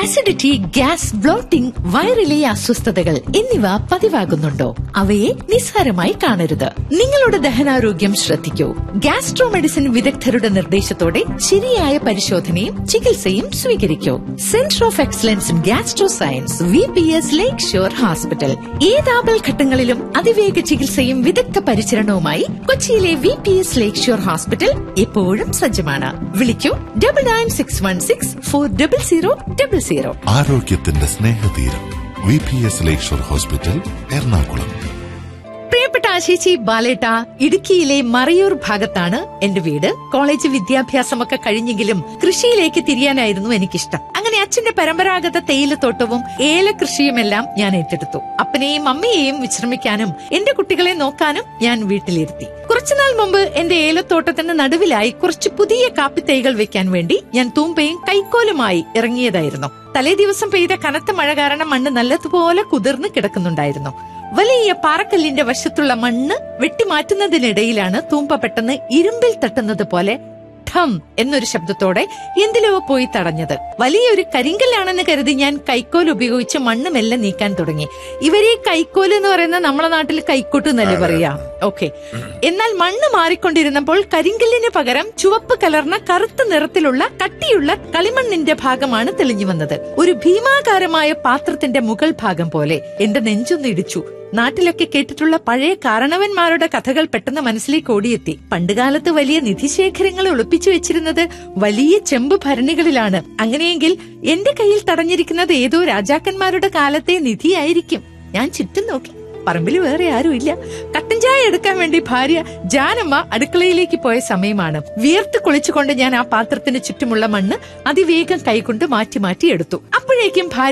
acidity gas blotting വയറിലെ അസ്വസ്ഥതകൾ എന്നിവ പതിവാകുന്നുണ്ടോ അവയെ നിസ്സാരമായി കാണരുത് നിങ്ങളുടെ ദഹനാരോഗ്യം ശ്രദ്ധിക്കൂ ഗ്യാസ്ട്രോ മെഡിസിൻ വിദഗ്ധരുടെ നിർദ്ദേശത്തോടെ ശരിയായ പരിശോധനയും ചികിത്സയും സ്വീകരിക്കൂ centre of excellence in gastro science V P S lakeshore hospital ഏതാപൽ ഘട്ടങ്ങളിലും അതിവേഗ ചികിത്സയും വിദഗ്ധ പരിചരണവുമായി കൊച്ചിയിലെ V P S lakeshore hospital എപ്പോഴും സജ്ജമാണ് വിളിക്കൂ double nine six one six four double zero double zero ആരോഗ്യത്തിന്റെ സ്നേഹതീരം V P S lakeshore hospital Ernakulam പ്രിയപ്പെട്ട ആശേച്ചി ബാലേട്ട ഇടുക്കിയിലെ മറയൂർ ഭാഗത്താണ് എന്റെ വീട് കോളേജ് വിദ്യാഭ്യാസമൊക്കെ കഴിഞ്ഞെങ്കിലും കൃഷിയിലേക്ക് തിരിയാനായിരുന്നു എനിക്കിഷ്ടം അങ്ങനെ അച്ഛന്റെ പരമ്പരാഗത തേയിലത്തോട്ടവും ഏലകൃഷിയുമെല്ലാം ഞാൻ ഏറ്റെടുത്തു അപ്പനെയും അമ്മയെയും വിശ്രമിക്കാനും എന്റെ കുട്ടികളെ നോക്കാനും ഞാൻ വീട്ടിലിരുത്തി കുറച്ചുനാൾ മുമ്പ് എന്റെ ഏലത്തോട്ടത്തിന് നടുവിലായി കുറച്ച് പുതിയ കാപ്പിത്തൈകൾ വെക്കാൻ വേണ്ടി ഞാൻ തൂമ്പയും കൈക്കോലുമായി ഇറങ്ങിയതായിരുന്നു തലേ ദിവസം പെയ്ത കനത്ത മഴ കാരണം മണ്ണ് നല്ലതുപോലെ കുതിർന്ന് കിടക്കുന്നുണ്ടായിരുന്നു വലിയ പാറക്കല്ലിന്റെ വശത്തുള്ള മണ്ണ് വെട്ടിമാറ്റുന്നതിനിടയിലാണ് തൂമ്പ പെട്ടെന്ന് ഇരുമ്പിൽ തട്ടുന്നത് പോലെ ഠം എന്നൊരു ശബ്ദത്തോടെ എന്തിലോ പോയി തടഞ്ഞത് വലിയൊരു കരിങ്കല്ലാണെന്ന് കരുതി ഞാൻ കൈക്കോൽ ഉപയോഗിച്ച് മണ്ണ് മെല്ലെ നീക്കാൻ തുടങ്ങി ഇവരെ കൈക്കോൽ എന്ന് പറയുന്ന നമ്മളെ നാട്ടിൽ കൈക്കോട്ട് എന്നല്ലേ പറയാ ഓക്കെ എന്നാൽ മണ്ണ് മാറിക്കൊണ്ടിരുന്നപ്പോൾ കരിങ്കല്ലിന് പകരം ചുവപ്പ് കലർന്ന കറുത്ത നിറത്തിലുള്ള കട്ടിയുള്ള കളിമണ്ണിന്റെ ഭാഗമാണ് തെളിഞ്ഞു വന്നത് ഒരു ഭീമാകാരമായ പാത്രത്തിന്റെ മുകൾ ഭാഗം പോലെ എന്റെ നെഞ്ചൊന്ന് ഇടിച്ചു നാട്ടിലൊക്കെ കേട്ടിട്ടുള്ള പഴയ കാരണവന്മാരുടെ കഥകൾ പെട്ടെന്ന് മനസ്സിലേക്ക് ഓടിയെത്തി പണ്ടുകാലത്ത് വലിയ നിധിശേഖരങ്ങൾ ഒളിപ്പിച്ചു വെച്ചിരുന്നത് വലിയ ചെമ്പ് ഭരണികളിലാണ് അങ്ങനെയെങ്കിൽ എന്റെ കയ്യിൽ തടഞ്ഞിരിക്കുന്നത് ഏതോ രാജാക്കന്മാരുടെ കാലത്തെ നിധിയായിരിക്കും ഞാൻ ചുറ്റും നോക്കി പറമ്പിൽ വേറെ ആരുമില്ല കട്ടൻ ചായ എടുക്കാൻ വേണ്ടി ഭാര്യ ജാനമ്മ അടുക്കളയിലേക്ക് പോയ സമയമാണ് വിയർത്ത് കുളിച്ചുകൊണ്ട് ഞാൻ ആ പാത്രത്തിന് ചുറ്റുമുള്ള മണ്ണ് അതിവേഗം കൈകൊണ്ട് മാറ്റി മാറ്റി എടുത്തു അപ്പോഴേക്കും ഭാര്യ